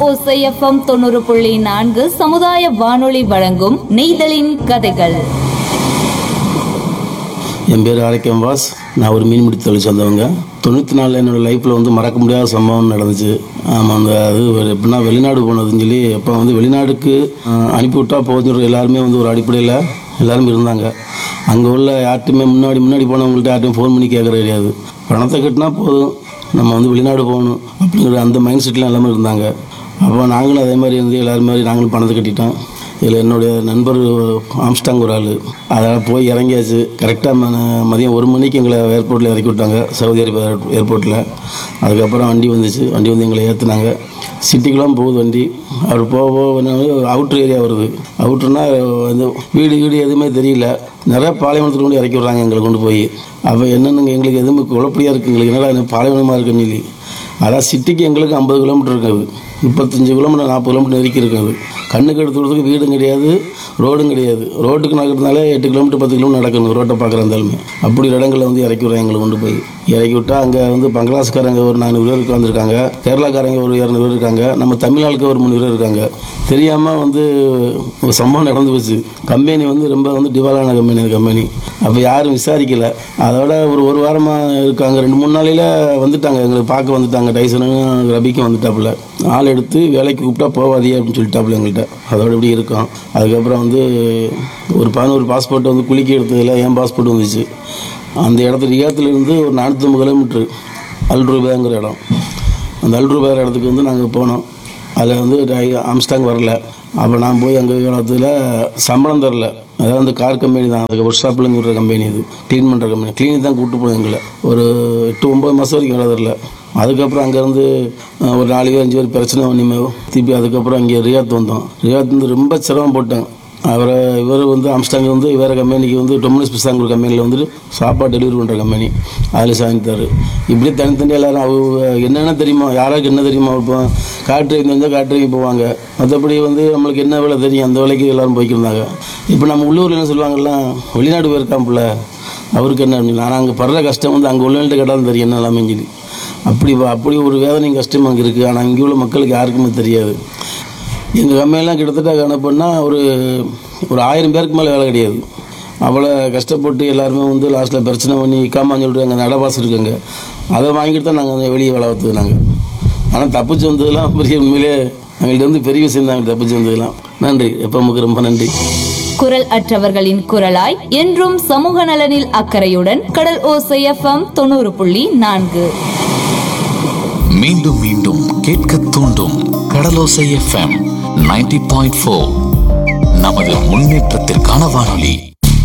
ஓசை எஃப்எம் தொண்ணூறு புள்ளி நான்கு சமுதாய வானொலி வழங்கும் நெய்தலின் கதைகள் என் பேர் ஆரோக்கியம் வாஸ் நான் ஒரு மீன் பிடி தொழில் சேர்ந்தவங்க தொண்ணூற்றி நாலில் என்னோடய லைஃப்பில் வந்து மறக்க முடியாத சம்பவம் நடந்துச்சு ஆமாம் அந்த அது ஒரு எப்படின்னா வெளிநாடு போனதுன்னு சொல்லி எப்போ வந்து வெளிநாடுக்கு அஹ், அனுப்பிவிட்டா போதும் எல்லாருமே வந்து ஒரு அடிப்படையில் எல்லாரும் இருந்தாங்க அங்கே உள்ள யார்ட்டையுமே முன்னாடி முன்னாடி போனவங்கள்ட்ட யார்ட்டையும் ஃபோன் பண்ணி கேட்குற கிடையாது பணத்தை கட்டினா போதும் நம்ம வந்து வெளிநாடு போகணும் அப்படிங்கிற அந்த மைண்ட் செட்டில் எல்லாமே இருந்தாங்க அப்போ நாங்களும் அதே மாதிரி இருந்து எல்லாரும் மாதிரி நாங்களும் பணத்தை கட்டிட்டோம் இதில் என்னுடைய நண்பர் ஆம்ஸ்டாங் ஒரு ஆள் அதனால் போய் இறங்கியாச்சு கரெக்டாக மதியம் ஒரு மணிக்கு எங்களை ஏர்போர்ட்டில் இறக்கி விட்டாங்க சவுதி அரேபியா ஏர்போர்ட்டில் அதுக்கப்புறம் வண்டி வந்துச்சு வண்டி வந்து எங்களை ஏற்றுனாங்க சிட்டிக்கெலாம் போகுது வண்டி அவர் போக போக அவுட்ரு ஏரியா வருது அவுட்ருனா வந்து வீடு வீடு எதுவுமே தெரியல நிறைய பாலைவனத்தில் கொண்டு இறக்கி விட்றாங்க எங்களை கொண்டு போய் அப்போ என்னென்னு எங்களுக்கு எதுவுமே குழப்படியாக இருக்குது எங்களுக்கு என்னடா இது பாலைவனமாக இருக்குன்னு சொல்லி அதான் சிட்டிக்கு எங்களுக்கு ஐம்பது கிலோமீட்டர் இருக்காது முப்பத்தஞ்சு கிலோமீட்டர் நாற்பது கிலோமீட்டர் நெருக்கி இருக்காது கண்ணுக்கு எடுத்துக்கிறதுக்கு வீடும் கிடையாது ரோடும் கிடையாது ரோட்டுக்கு நடக்கிறதுனால எட்டு கிலோமீட்டர் பத்து கிலோமீட்டர் நடக்கணும் ரோட்டை பார்க்குற இருந்தாலுமே அப்படி இடங்களில் வந்து இறக்கி விட்றாங்க எங்களை கொண்டு போய் இறக்கி விட்டா அங்கே வந்து பங்களாஸ்காரங்க ஒரு நானூறு பேர் உட்காந்துருக்காங்க கேரளாக்காரங்க ஒரு இரநூறு பேர் இருக்காங்க நம்ம தமிழ்நாளுக்கு ஒரு மூணு பேர் இருக்காங்க தெரியாமல் வந்து ஒரு சம்பவம் நடந்து போச்சு கம்பெனி வந்து ரொம்ப வந்து டிவாலான கம்பெனி அந்த கம்பெனி அப்போ யாரும் விசாரிக்கல அதோட ஒரு ஒரு வாரமாக இருக்காங்க ரெண்டு மூணு நாளையில் வந்துட்டாங்க எங்களுக்கு பார்க்க வந்துட்டாங்க டைசனும் ரபிக்கும் வந்துட்டாப்புல ஆள் எடுத்து வேலைக்கு கூப்பிட்டா போவாதீங்க அப்படின்னு சொல்லிட்டாப்புல எங்கள்கிட்ட அதோட இப்படி இருக்கும் அதுக்கப்புறம் வந்து ஒரு பதினோரு பாஸ்போர்ட் வந்து குளிக்க எடுத்ததில் என் பாஸ்போர்ட் வந்துச்சு அந்த இடத்துல ரியாத்துல இருந்து ஒரு நானூற்றம்பது கிலோமீட்ரு அல்ரூபாங்கிற இடம் அந்த அல்ரூபாங்கிற இடத்துக்கு வந்து நாங்கள் போனோம் அதில் வந்து டை- ஆம்ஸ்டாங் வரல அப்போ நான் போய் அங்கே இடத்துல சம்பளம் தரல அதாவது அந்த கார் கம்பெனி தான் அதுக்கு ஒர்க் ஷாப்லன்னு விடுற கம்பெனி இது க்ளீன் பண்ணுற கம்பெனி க்ளீனிக் தான் கூப்பிட்டு போனோம் எங்களை ஒரு எட்டு ஒம்பது மாதம் வரைக்கும் வேலை தரல அதுக்கப்புறம் அங்கேருந்து ஒரு நாலு பேர் அஞ்சு பேர் பிரச்சனை பண்ணிமே திருப்பி அதுக்கப்புறம் இங்கே ரியாத் வந்தோம் ரியாத் வந்து ரொம்ப சிரமப்பட்டேன் அவரை இவர் வந்து ஆம்ஸ்டாங் வந்து வேறு கம்பெனிக்கு வந்து டொமினஸ் பிசாங்கூர் கம்பெனியில் வந்துட்டு சாப்பாடு டெலிவரி பண்ணுற கம்பெனி அதில் சாய்ந்தார் இப்படி தனித்தனி எல்லாரும் அவங்க என்னென்ன தெரியுமா யாராருக்கு என்ன தெரியுமா இப்போ காற்று தெரிஞ்சால் காற்று போவாங்க மற்றபடி வந்து நம்மளுக்கு என்ன வேலை தெரியும் அந்த வேலைக்கு எல்லாரும் போய்க்கிருந்தாங்க இப்போ நம்ம உள்ளூரில் என்ன சொல்லுவாங்கல்ல வெளிநாடு போயிருக்காப்புல அவருக்கு என்ன அப்படின்னு ஆனால் அங்கே படுற கஷ்டம் வந்து அங்கே உள்ளவங்கள்ட்ட கேட்டாலும் தெரியும் என்ன எல்லாமே சொல்லி அப்படி அப்படி ஒரு வேதனையும் கஷ்டம் அங்கே இருக்குது ஆனால் இங்கே உள்ள மக்களுக்கு யாருக்குமே தெரியாது எங்கள் கம்பெனிலாம் கிட்டத்தட்ட கணப்புன்னா ஒரு ஒரு ஆயிரம் பேருக்கு மேலே வேலை கிடையாது அவ்வளோ கஷ்டப்பட்டு எல்லாருமே வந்து லாஸ்ட்டில் பிரச்சனை பண்ணி இக்காமான்னு சொல்லிட்டு அங்கே நடபாசு இருக்குங்க அதை வாங்கிட்டு தான் நாங்கள் வெளியே வேலை பார்த்தது நாங்கள் ஆனால் தப்பிச்சு வந்ததெல்லாம் பெரிய உண்மையிலே எங்கள்கிட்ட வந்து பெரிய விஷயம் தான் தப்பிச்சு வந்ததெல்லாம் நன்றி எப்போ நமக்கு ரொம்ப நன்றி குரல் அற்றவர்களின் குரலாய் என்றும் சமூக நலனில் அக்கறையுடன் கடல் ஓசை எஃப்எம் தொண்ணூறு புள்ளி நான்கு மீண்டும் மீண்டும் கேட்க தூண்டும் Kadalosai FM ninety point four நமது முன்னேற்றத்திற்கான வானொலி